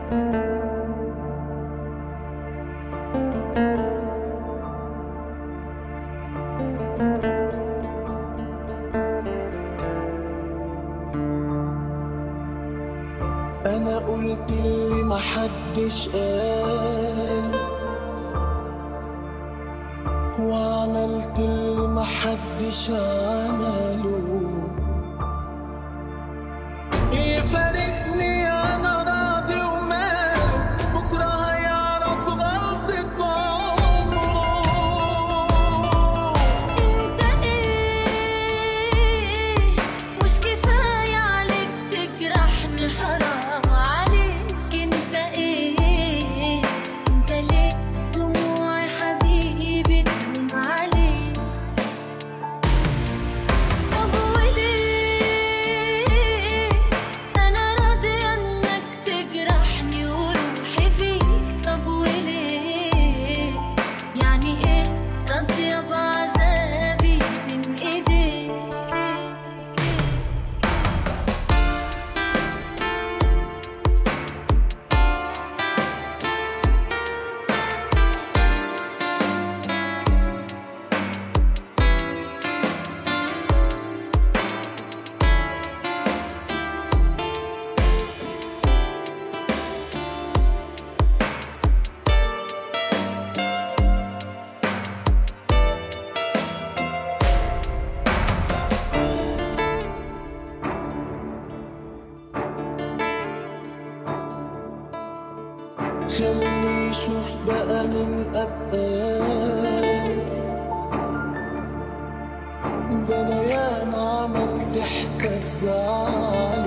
انا قلت اللي محدش قال وعملت اللي محدش عمله يفارقني انا راضي وماله بكره هيعرف غلطة عمره انت ايه مش كفاية عليك تجرحني حرام عليك انت ايه انت ليه دموعي حبيبي تهون عليك طب وليه انا راضية انك تجرحني وروحي فيك طب وليه يعني ايه راضية بعذابي بين ايديك خلي يشوف بقى من أبقال ده أنا ياما عملت إحساس زعل